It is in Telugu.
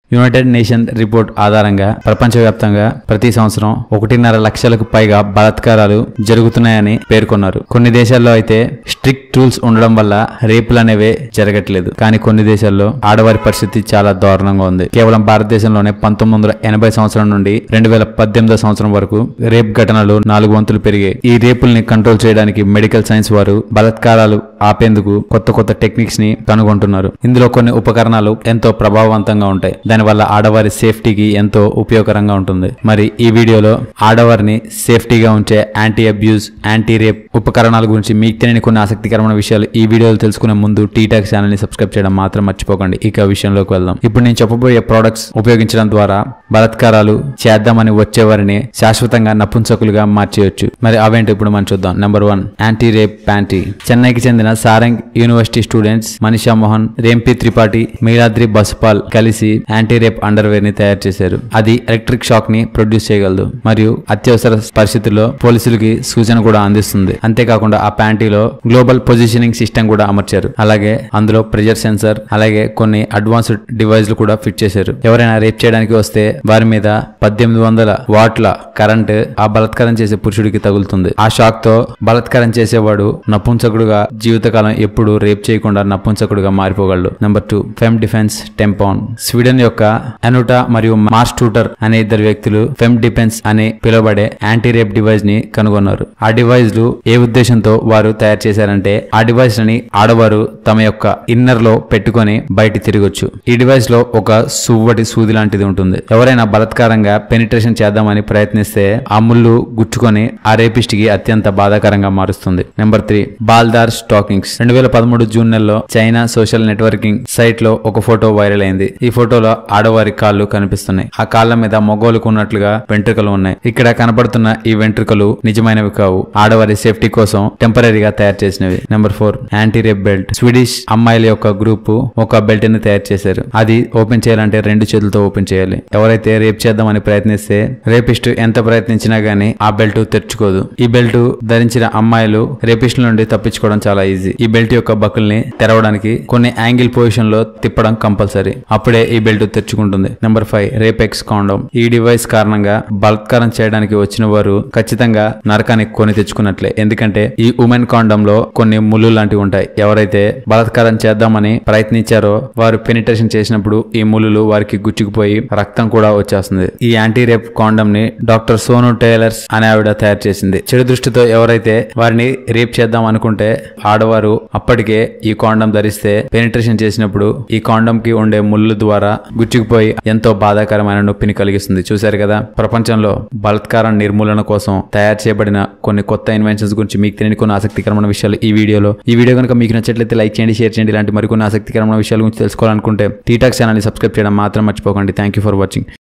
యునైటెడ్ నేషన్ రిపోర్ట్ ఆధారంగా ప్రపంచవ్యాప్తంగా ప్రతి సంవత్సరం ఒకటిన్నర లక్షలకు పైగా బలాత్కారాలు జరుగుతున్నాయని పేర్కొన్నారు కొన్ని దేశాల్లో అయితే స్ట్రిక్ట్ రూల్స్ ఉండడం వల్ల రేపులు అనేవే జరగట్లేదు కానీ కొన్ని దేశాల్లో ఆడవారి పరిస్థితి చాలా దారుణంగా ఉంది కేవలం భారతదేశంలోనే పంతొమ్మిది వందల ఎనభై సంవత్సరం నుండి రెండు వేల పద్దెనిమిదో సంవత్సరం వరకు రేప్ ఘటనలు నాలుగు వంతులు పెరిగాయి ఈ రేపుల్ని కంట్రోల్ చేయడానికి మెడికల్ సైన్స్ వారు బలాత్కారాలు ఆపేందుకు కొత్త కొత్త టెక్నిక్స్ ని కనుగొంటున్నారు ఇందులో కొన్ని ఉపకరణాలు ఎంతో ప్రభావవంతంగా ఉంటాయి దానివల్ల ఆడవారి సేఫ్టీకి ఎంతో ఉపయోగకరంగా ఉంటుంది మరి ఈ వీడియోలో ఆడవారిని సేఫ్టీగా ఉంచే యాంటీ అబ్యూస్ యాంటీ రేప్ ఉపకరణాల గురించి మీకు తెలియని కొన్ని ఆసక్తికరమైన విషయాలు ఈ వీడియోలో తెలుసుకునే ముందు టీటాక్ ఛానల్ ని సబ్స్క్రైబ్ చేయడం మాత్రం మర్చిపోకండి ఇక విషయంలోకి వెళ్దాం ఇప్పుడు నేను చెప్పబోయే ప్రోడక్ట్స్ ఉపయోగించడం ద్వారా బలాత్కారాలు చేద్దామని వచ్చేవారిని శాశ్వతంగా నపుంసకులుగా మార్చేయొచ్చు మరి అవేంటో ఇప్పుడు మనం చూద్దాం number one anti rape panty చెన్నైకి చెందిన సారంగ్ యూనివర్సిటీ స్టూడెంట్స్ మనీషా మోహన్ రేంపి త్రిపాఠి మీలాద్రి బసుపాల్ కలిసి యాంటీ రేప్ అండర్వేర్ ని తయారు చేశారు అది ఎలక్ట్రిక్ షాక్ ని ప్రొడ్యూస్ చేయగలదు మరియు అత్యవసర పరిస్థితుల్లో పోలీసులకి సూచన కూడా అందిస్తుంది అంతేకాకుండా ఆ ప్యాంటీలో గ్లోబల్ పొజిషనింగ్ సిస్టమ్ కూడా అమర్చారు అలాగే అందులో ప్రెజర్ సెన్సర్ అలాగే కొన్ని అడ్వాన్స్డ్ డివైస్లు కూడా ఫిట్ చేశారు ఎవరైనా రేప్ చేయడానికి వస్తే వారి మీద పద్దెనిమిది వందల వాట్ల కరెంట్ ఆ బలాత్కారం చేసే పురుషుడికి తగులుతుంది ఆ షాక్ తో బలాత్కారం చేసేవాడు నపుంసకుడుగా జీవితకాలం ఎప్పుడు రేప్ చేయకుండా నపుంసకుడుగా మారిపోగలడు number two fem defence tampon Sweden యొక్క అనుటా మరియు మార్స్ టూటర్ అనే ఇద్దరు వ్యక్తులు ఫెమ్ డిఫెన్స్ అని పిలువబడే యాంటీ రేప్ డివైస్ ని కనుగొన్నారు ఆ డివైస్ లు ఏ ఉద్దేశంతో వారు తయారు చేశారంటే ఆ డివైస్ ని ఆడవారు తమ యొక్క ఇన్నర్ లో పెట్టుకొని బయట తిరగొచ్చు ఈ డివైస్ లో ఒక సువ్వటి సూది లాంటిది ఉంటుంది ఎవరైనా బలత్కారంగా పెనిట్రేషన్ చేద్దామని ప్రయత్నిస్తే ఆ ముళ్ళు గుచ్చుకొని ఆ రేపిస్ట్ కి అత్యంత బాధాకరంగా మారుస్తుంది నెంబర్ త్రీ బాల్దార్ స్టాకింగ్స్ రెండు వేల పదమూడు జూన్ నెలలో చైనా సోషల్ నెట్వర్కింగ్ సైట్ లో ఒక ఫోటో వైరల్ అయింది ఈ ఫోటోలో ఆడవారి కాళ్ళు కనిపిస్తున్నాయి ఆ కాళ్ళ మీద మగోలకు ఉన్నట్లుగా వెంట్రుకలు ఉన్నాయి ఇక్కడ కనబడుతున్న ఈ వెంట్రుకలు నిజమైనవి కావు ఆడవారి సేఫ్టీ కోసం టెంపరీగా తయారు చేసినవి number four anti rape belt Swedish అమ్మాయిల యొక్క గ్రూప్ ఒక బెల్ట్ ని తయారు చేశారు అది ఓపెన్ చేయాలంటే రెండు చేతులతో ఓపెన్ చేయాలి ఎవరైతే రేప్ చేద్దామని ప్రయత్నిస్తే రేపిస్ట్ ఎంత ప్రయత్నించినా గానీ ఆ బెల్ట్ తెరుచుకోదు ఈ బెల్ట్ ధరించిన అమ్మాయిలు రేపిస్ట్ నుండి తప్పించుకోవడం చాలా ఈజీ ఈ బెల్ట్ యొక్క బకుల్ని తెరవడానికి కొన్ని యాంగిల్ పొజిషన్ లో తిప్పడం కంపల్సరీ అప్పుడే ఈ బెల్ట్ తెరుచుకుంటుంది నెంబర్ ఫైవ్ రేపెక్స్ కాండోమ్ ఈ డివైస్ కారణంగా బలాత్కారం చేయడానికి వచ్చిన వారు ఖచ్చితంగా నరకానికి కొని తెచ్చుకున్నట్లే ఎందుకంటే ఈ ఉమెన్ కాండోమ్ లో కొన్ని ముళ్ళు లాంటివి ఉంటాయి ఎవరైతే బలాత్కారం చేద్దామని ప్రయత్నించారో వారు పెనిట్రేషన్ చేసినప్పుడు ఈ ముళ్ళు వారికి గుచ్చుకుపోయి రక్తం కూడా వచ్చేస్తుంది ఈ యాంటీ రేప్ కాండమ్ ని డాక్టర్ సోను టైలర్స్ అనే ఆవిడ తయారు చేసింది చెడు దృష్టితో ఎవరైతే వారిని రేప్ చేద్దాం అనుకుంటే ఆడవారు అప్పటికే ఈ కాండం ధరిస్తే పెనిట్రేషన్ చేసినప్పుడు ఈ కాండం కి ఉండే ముళ్ళు ద్వారా గుచ్చుకుపోయి ఎంతో బాధాకరమైన నొప్పిని కలిగిస్తుంది చూశారు కదా ప్రపంచంలో బలాత్కారం నిర్మూలన కోసం తయారు చేయబడిన కొన్ని కొత్త ఇన్వెన్షన్స్ గురించి మీకు తెలియని కొన్ని ఆసక్తికరమైన విషయాలు ఈ వీడియోలో ఈ వీడియో కనుక మీకు నచ్చట్లయితే లైక్ చేయండి షేర్ చేయండి ఇలాంటి మరికొన్ని ఆసక్తికరమైన విషయాల గురించి తెలుసుకోవాలనుకుంటే టీటాక్ ఛానల్ ని సబ్స్క్రైబ్ చేయడం మాత్రం మర్చిపోకండి థ్యాంక్ యూ ఫర్ వాచింగ్